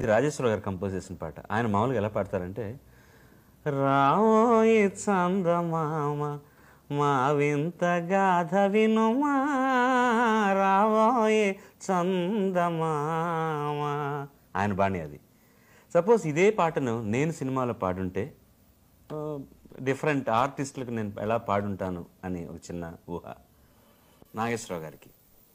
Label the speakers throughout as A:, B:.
A: ఇది రాజేశ్వర గారు కంపోజ్ చేసిన పాట ఆయన మామూలుగా ఎలా పాడతారంటే రావోయి చందమామ మా వింత గాథ వినుమా రావోయి చందమామ ఆయన బాణి అది సపోజ్ ఇదే పాటను నేను సినిమాలో పాడుంటే డిఫరెంట్ ఆర్టిస్టులకు నేను ఎలా పాడుంటాను అని ఒక చిన్న ఊహ నాగేశ్వరరావు గారికి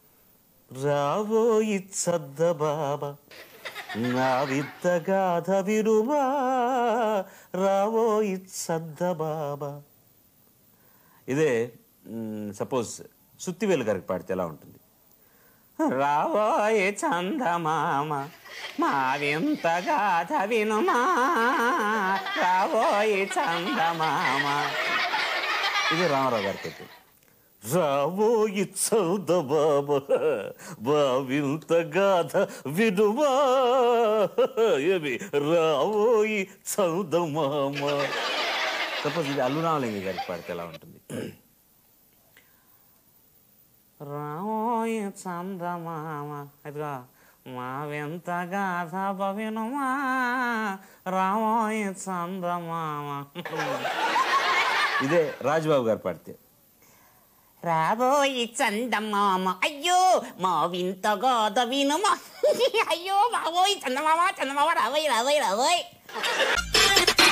A: రావోయి చద్ద బాబా నా విద్ద గాథ విరువా రావోయి చద్ద బాబా ఇదే సపోజ్ సుత్తివేలు గారికి పాడితే ఎలా ఉంటుంది రావోయే చందమామ మా వింత గాథ వినుమా రావోయే చందమామ ఇది రామారావు గారికి అయితే రావోయి చౌద బాబా బా వింత గాథ వినుమా ఏమి రావోయి చౌద మామ సపోజ్ ఇది అల్లు రామలింగ గారికి పాడితే ఎలా ఉంటుంది రావోయి చందమామ ఇదిగా మా వింత గాథ వినుమా రావోయి చందమామ ఇదే రాజుబాబు గారు పాడితే
B: రాబోయి చందమామ అయ్యో మా వింత గాథ వినుమా అయ్యో బాబోయ్ చందమామ చందమామ రాబోయ్ రాబోయ్ రాబోయ్